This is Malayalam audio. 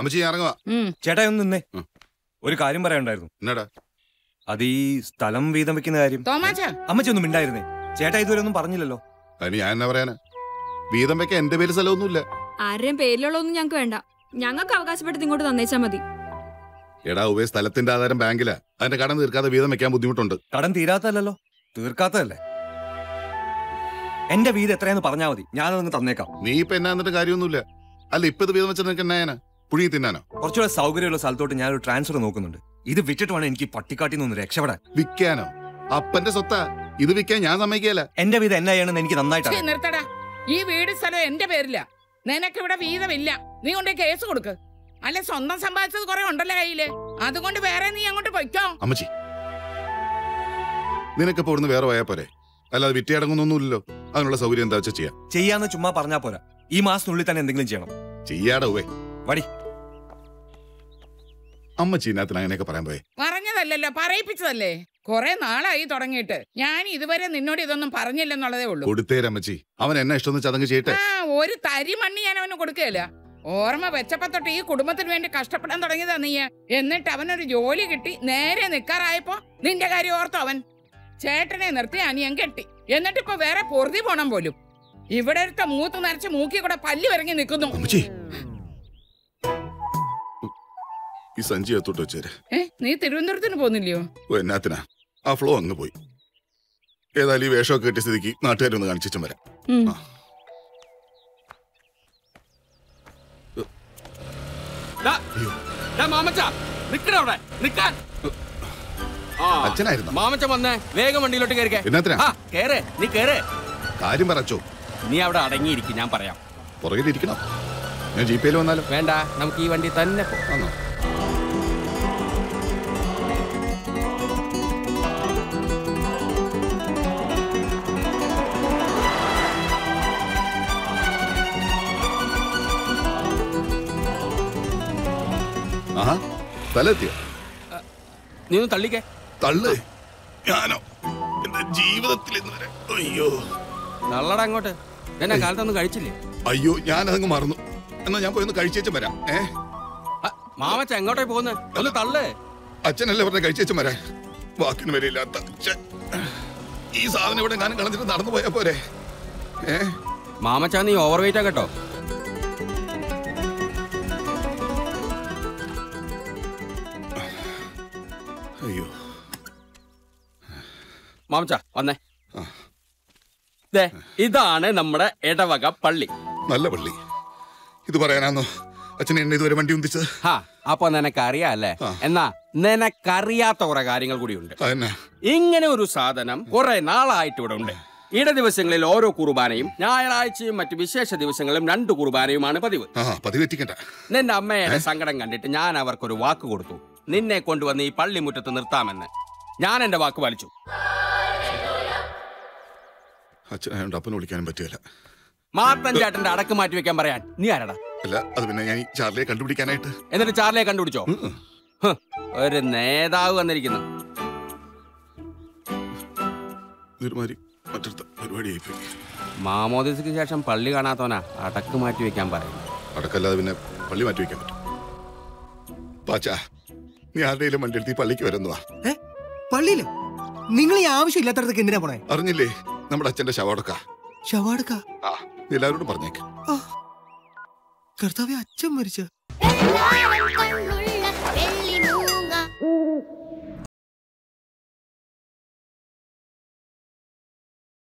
അമ്മച്ചി ഞാൻ ഇറങ്ങുവാ ചേട്ടാ ഒന്ന് നിന്നേ ഉം. ഒരു കാര്യം പറയാനുണ്ടായിരുന്നു എന്നാടാ അത് ഈ സ്ഥലം വീതം വെക്കുന്ന കാര്യം തോമാച്ച അമ്മച്ചി ഒന്നും മിണ്ടായിരുന്നേ ചേട്ടാ ഇതുവരെ ഒന്നും പറഞ്ഞില്ലല്ലോ അതിന് ഞാൻ എന്നാ പറയാനാ വീതം വെക്കാൻ എന്റെ പേര് സ്ഥലമൊന്നുമില്ല ആരുടെയും പേരിലുള്ളതൊന്നും ഞങ്ങൾക്ക് വേണ്ട ഞങ്ങൾക്ക് അവകാശപ്പെട്ടത് ഇങ്ങോട്ട് തന്നേച്ചാ മതി എടാ ഉവേ സ്ഥലത്തിന്റെ ആധാരം ബാങ്കിലാ അതിന്റെ കടം തീർക്കാതെ വീതം വെക്കാൻ ബുദ്ധിമുട്ടുണ്ട് കടം തീരാത്തല്ലോ തീർക്കാത്തതല്ലേ എന്റെ വീട് എത്രയാന്ന് പറഞ്ഞാ മതി ഞാനതങ്ങ് തന്നേക്കാം നീ ഇപ്പൊ എന്നാ എന്നിട്ട് കാര്യമൊന്നുമില്ല അല്ല ഇപ്പൊ ഇത് വീതം വെച്ചാൽ നിനക്ക് എന്നായനാ പുഴുങ്ങി തിന്നാനോ കുറച്ചുകൂടെ സൗകര്യമുള്ള സ്ഥലത്തോട്ട് ഞാനൊരു ട്രാൻസ്ഫർ നോക്കുന്നുണ്ട് ഇത് വിറ്റിട്ട് വേണം എനിക്ക് പട്ടിക്കാട്ടിൽ നിന്ന് രക്ഷപ്പെടാൻ വിൽക്കാനോ അപ്പന്റെ സ്വത്താ ഇത് വിൽക്കാൻ ഞാൻ സമ്മതിക്കല എന്റെ വീട് എന്നാ ചെയ്യണമെന്ന് എനിക്ക് നന്നായിട്ട് ഛീ, അറിയാം. നിർത്തടാ ഈ വീട് സ്ഥലം എന്റെ പേരില്ല നിനക്ക് ഇവിടെ വീതമില്ല നീ കൊണ്ട് കേസ് കൊടുക്ക് അല്ല സ്വന്തം സമ്പാദിച്ചത് കുറെ ഉണ്ടല്ലോ കയ്യില് അതുകൊണ്ട് വേറെ നീ അങ്ങോട്ട് പൊയ്ക്കോ അമ്മച്ചി നിനക്കിപ്പോ ഇവിടുന്ന് വേറെ പോയാ പോരെ അല്ലാതെ വിറ്റയടങ്ങുന്നൊന്നുമില്ലല്ലോ അതിനുള്ള സൗകര്യം എന്താ വെച്ചാൽ ചെയ്യാം ചെയ്യാന്ന് ചുമ്മാ പറഞ്ഞാ പോരാ ഈ മാസത്തിനുള്ളിൽ തന്നെ എന്തെങ്കിലും ചെയ്യണം ചെയ്യാടെ ഉവേ വടി അമ്മച്ചി ഇതിനകത്തിന് അങ്ങനെയൊക്കെ പറയാൻ പോയെ പറഞ്ഞതല്ലല്ലോ പറയിപ്പിച്ചതല്ലേ കുറെ നാളായി തുടങ്ങിയിട്ട് ഞാൻ ഇതുവരെ നിന്നോട് ഇതൊന്നും പറഞ്ഞില്ലെന്നുള്ളതേ ഉള്ളൂ കൊടുത്തേരമ്മച്ചി അവൻ എന്നെ ഇഷ്ടം ചതങ്ങ് ചെയ്യട്ടെ ആ ഒരു തരി മണ്ണി ഞാൻ അവന് കൊടുക്കുകയില്ല ഓർമ്മ വെച്ചപ്പോ തൊട്ട് ഈ കുടുംബത്തിന് വേണ്ടി കഷ്ടപ്പെടാൻ തുടങ്ങിയതാ നീ എന്നിട്ട് അവനൊരു ജോലി കിട്ടി നേരെ നിക്കാറായപ്പോ നിന്റെ കാര്യം ഓർത്തു അവൻ ചേട്ടനെ നിർത്തി അനിയൻ കെട്ടി എന്നിട്ട് ഇപ്പൊ വേറെ പൊറുതി പോണം പോലും ഇവിടെ ഒരുത്ത മൂത്ത് നരച്ച് മൂക്കി കൂടെ പല്ലി വരങ്ങി നിൽക്കുന്നു അമ്മച്ചി ഈ സഞ്ചി എത്തോട്ട് വെച്ചേര് ഏ നീ തിരുവനന്തപുരത്തിന് പോകുന്നില്ലയോ ഓ എന്നാത്തിനാ ആ ഫ്ലോ അങ്ങ് പോയി ഏതായാലും ഈ വേഷമൊക്കെ കിട്ടിയ സ്ഥിതിക്ക് നാട്ടുകാരൊന്ന് കാണിച്ചും വരാം ഉം. ആ. ദാ, ദാ മാമച്ച നിക്കണ അവിടെ നിക്കാൻ ആ അച്ഛനായിരുന്നോ മാമച്ച വന്നേ വേഗം വണ്ടിയിലോട്ട് കയറിക്കേ എന്നാത്തിനാ ആ കേറ് നീ കേറ് കാര്യം പറച്ചോ നീ അവിടെ അടങ്ങിയിരിക്കും ഞാൻ പറയാം പുറകിലിരിക്കണം ഞാൻ ജീപ്പയിൽ വന്നാലും വേണ്ട നമുക്ക് ഈ വണ്ടി തന്നെ പോ ആണോ ആഹാ സ്ഥലമെത്തിയോ നീ ഒന്ന് തള്ളിക്കേ തള്ളു ഞാനോ എന്റെ ജീവിതത്തിൽ ഇന്ന് വരെ അയ്യോ തള്ളടാ അങ്ങോട്ട് എന്നാ കാലത്തൊന്നും കഴിച്ചില്ലേ അയ്യോ ഞാനതങ്ങ് മറന്നു എന്നാ ഞാൻ പോയി ഒന്ന് കഴിച്ചേച്ചും വരാം ഏ ആ, മാമച്ച എങ്ങോട്ടേ പോകുന്നത് ഒന്ന് തള്ള് അച്ഛനല്ലേ പറഞ്ഞ കഴിച്ചേച്ചും വരാൻ വാക്കിന് വരില്ലാത്ത അച്ഛൻ ഈ സാധനം ഇവിടെ ഞാൻ കളഞ്ഞിട്ട് നടന്നു പോയാ പോരെ ഏ മാമച്ച നീ ഓവർ വെയിറ്റാ കേട്ടോ അയ്യോ മാമച്ച വന്നേ ആ. ദേ ഇതാണ് നമ്മുടെ ഇടവക പള്ളി നല്ല പള്ളി ഇത് പറയാനാന്നോ അച്ഛൻ എന്നെ ഇതുവരെ വണ്ടി ഉന്തിച്ചത് ഹാ അപ്പൊ നിനക്കറിയാം അല്ലേ ആ. എന്നാ നിനക്കറിയാത്ത കുറെ കാര്യങ്ങൾ കൂടിയുണ്ട് അതന്നെ ഇങ്ങനെ ഒരു സാധനം കുറെ നാളായിട്ട് ഇവിടെ ഉണ്ട് ഇട ദിവസങ്ങളിൽ ഓരോ കുർബാനയും ഞായറാഴ്ചയും മറ്റു വിശേഷ ദിവസങ്ങളിലും രണ്ട് കുർബാനയുമാണ് പതിവ് ആ പതിവെറ്റിക്കണ്ട നിന്റെ അമ്മയുടെ സങ്കടം കണ്ടിട്ട് ഞാൻ അവർക്കൊരു വാക്ക് കൊടുത്തു നിന്നെ കൊണ്ടുവന്ന് ഈ പള്ളിമുറ്റത്ത് നിർത്താമെന്ന് ഞാൻ എന്റെ വാക്ക് പാലിച്ചു അച്ഛനായോണ്ട് അപ്പനെ വിളിക്കാനും പറ്റില്ല മാത്തൻ ചേട്ടന്റെ അടക്ക് മാറ്റി വെക്കാൻ പറയാൻ നീ ആരടാ അല്ല അത് പിന്നെ ഞാൻ ഈ ചാർലിയെ കണ്ടുപിടിക്കാനായിട്ട് എന്നിട്ട് ചാർലിയെ കണ്ടുപിടിച്ചോ ഉം, ഉം. ഹ്, ഒരു നേതാവ് വന്നിരിക്കുന്നു ഇതൊരുമാതിരി മറ്റടുത്ത പരിപാടിയായി പോയി മാമോദിസയ്ക്ക് ശേഷം പള്ളി കാണാത്തവനാ അടക്ക് മാറ്റി വെക്കാൻ പറയും അടക്കല്ലാതെ പിന്നെ പള്ളി മാറ്റി വെക്കാൻ പറ്റും പാച്ചാ നീ ആരുടെയും വണ്ടി എടുത്ത് ഈ പള്ളിക്ക് വരുന്നതാ ഏ പള്ളിയിലോ നിങ്ങൾ ഈ ആവശ്യമില്ലാത്തടത്തേക്ക് എന്തിനാ പോണേ അറിഞ്ഞില്ലേ നമ്മുടെ അച്ഛന്റെ ശവടക്ക ഷവാടുക്ക ആ നീ എല്ലാവരോടും പറഞ്ഞേക്ക് കർത്താവെ അച്ഛൻ മരിച്ച എല്ലാവരും കണ്ണുള്ള